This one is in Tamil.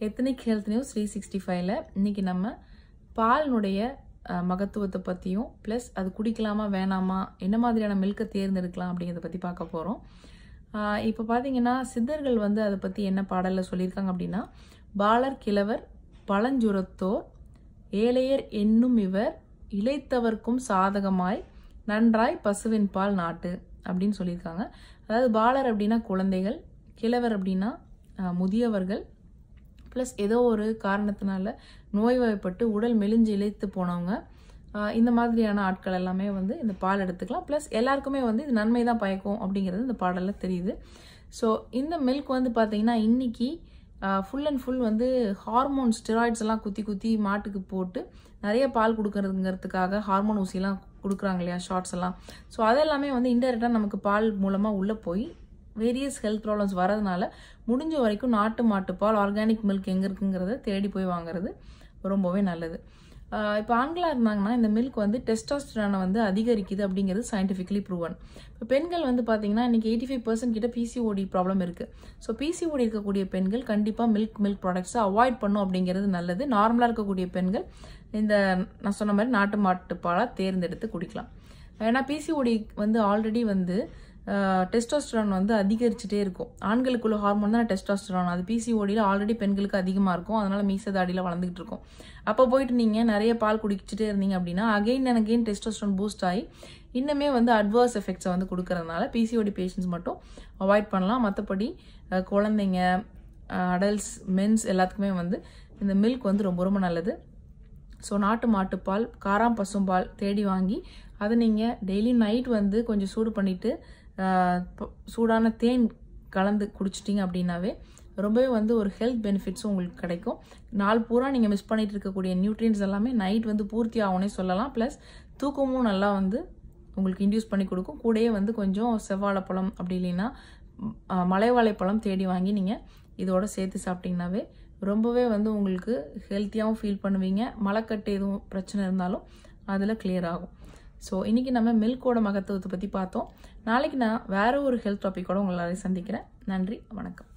ethnic health news three sixty ஃபைவ்ல இன்னைக்கு நம்ம பாலினுடைய அஹ், மகத்துவத்தை பற்றியும் ப்ளஸ் அது குடிக்கலாமா வேணாமா என்ன மாதிரியான மில்கை தேர்ந்தெடுக்கலாம் அப்படிங்கிறத பற்றி பார்க்க போகிறோம் இப்போ பார்த்தீங்கன்னா சித்தர்கள் வந்து அதை பற்றி என்ன பாடலில் சொல்லியிருக்காங்க அப்படின்னா பாலர் கிழவர் பழஞ்சுரத்தோர் ஏழையர் என்னும் இவர் இளைத்தவர்க்கும் சாதகமாய் நன்றாய் பசுவின் பால் நாட்டு அப்படின்னு சொல்லியிருக்காங்க அதாவது பாலர் அப்படின்னா குழந்தைகள் கிழவர் அப்படின்னா அஹ், முதியவர்கள் ப்ளஸ் ஏதோ ஒரு காரணத்தினால நோய்வாய்ப்பட்டு உடல் மெலிஞ்சு இழைத்து போனவங்க ஆஹ் இந்த மாதிரியான ஆட்கள் எல்லாமே வந்து இந்த பால் எடுத்துக்கலாம் ப்ளஸ் எல்லாருக்குமே வந்து இது நன்மை தான் பயக்கும் அப்படிங்கிறது இந்த பாடலில் தெரியுது ஸோ இந்த மில்க் வந்து பார்த்தீங்கன்னா இன்னைக்கு ஃபுல் அண்ட் ஃபுல் வந்து ஹார்மோன் ஸ்டெராய்ட்ஸ் எல்லாம் குத்தி குத்தி மாட்டுக்கு போட்டு நிறைய பால் கொடுக்கறதுங்கிறதுக்காக ஹார்மோன் ஊசிலாம் கொடுக்குறாங்க இல்லையா ஷார்ட்ஸ் எல்லாம் ஸோ அதெல்லாமே வந்து இன்டெரக்டாக நமக்கு பால் மூலமாக உள்ளே போய் வேரியஸ் ஹெல்த் ப்ராப்ளம்ஸ் வரதுனால முடிஞ்ச வரைக்கும் நாட்டு மாட்டு பால் ஆர்கானிக் மில்க் எங்கே இருக்குங்கிறத தேடி போய் வாங்குறது ரொம்பவே நல்லது இப்போ ஆண்களாக இருந்தாங்கன்னா இந்த மில்க் வந்து டெஸ்டாஸ்டரானை வந்து அதிகரிக்குது அப்படிங்கிறது சயின்டிஃபிக்கலி ப்ரூவன் இப்போ பெண்கள் வந்து பார்த்தீங்கன்னா இன்னைக்கு எயிட்டி ஃபைவ் பர்சன்ட் கிட்ட பிசிஓடி ப்ராப்ளம் இருக்குது ஸோ பிசிஓடி இருக்கக்கூடிய பெண்கள் கண்டிப்பாக மில்க் மில்க் ப்ராடக்ட்ஸை அவாய்ட் பண்ணும் அப்படிங்கிறது நல்லது நார்மலாக இருக்கக்கூடிய பெண்கள் இந்த நான் சொன்ன மாதிரி நாட்டு மாட்டு பாலாக தேர்ந்தெடுத்து குடிக்கலாம் ஏன்னா பிசிஓடி வந்து ஆல்ரெடி வந்து டெஸ்டோஸ்டரான் வந்து அதிகரிச்சுட்டே இருக்கும் ஆண்களுக்குள்ள ஹார்மோன் தான் டெஸ்டோஸ்டரான் அது பிசிஓடியில் ஆல்ரெடி பெண்களுக்கு அதிகமாக இருக்கும் அதனால மீச தாடியில் வளர்ந்துகிட்டு இருக்கும் அப்போ போயிட்டு நீங்கள் நிறைய பால் குடிச்சிட்டே இருந்தீங்க அப்படின்னா again and again testosterone boost ஆகி இன்னுமே வந்து அட்வர்ஸ் எஃபெக்ட்ஸை வந்து கொடுக்கறதுனால பிசிஓடி பேஷண்ட்ஸ் மட்டும் அவாய்ட் பண்ணலாம் மற்றபடி அஹ், குழந்தைங்க அடல்ட்ஸ் மென்ஸ் எல்லாத்துக்குமே வந்து இந்த மில்க் வந்து ரொம்ப ரொம்ப நல்லது ஸோ நாட்டு மாட்டுப்பால் காராம் பசும்பால் தேடி வாங்கி அதை நீங்கள் டெய்லி நைட் வந்து கொஞ்சம் சூடு பண்ணிவிட்டு சூடான தேன் கலந்து குடிச்சிட்டிங்க அப்படின்னாவே ரொம்பவே வந்து ஒரு ஹெல்த் பெனிஃபிட்ஸும் உங்களுக்கு கிடைக்கும் நாள் பூரா நீங்கள் மிஸ் பண்ணிட்டு இருக்கக்கூடிய நியூட்ரியன்ஸ் எல்லாமே நைட் வந்து பூர்த்தி ஆகும்னே சொல்லலாம் ப்ளஸ் தூக்கமும் நல்லா வந்து உங்களுக்கு இன்டியூஸ் பண்ணி கொடுக்கும் கூடயே வந்து கொஞ்சம் செவ்வாழைப்பழம் அப்படி இல்லைன்னா ம், ஆ, மலைவாழைப்பழம் தேடி வாங்கி நீங்கள் இதோட சேர்த்து சாப்பிட்டீங்கன்னாவே ரொம்பவே வந்து உங்களுக்கு ஹெல்த்தியாகவும் ஃபீல் பண்ணுவீங்க மலைக்கட்டு எதுவும் பிரச்சனை இருந்தாலும் அதில் clear ஆகும் ஸோ இன்றைக்கி நம்ம மில்கோட மகத்துவத்தை பற்றி பார்த்தோம் நாளைக்கு நான் வேற ஒரு ஹெல்த் டாப்பிக்கோட உங்களை எல்லாரையும் சந்திக்கிறேன் நன்றி வணக்கம்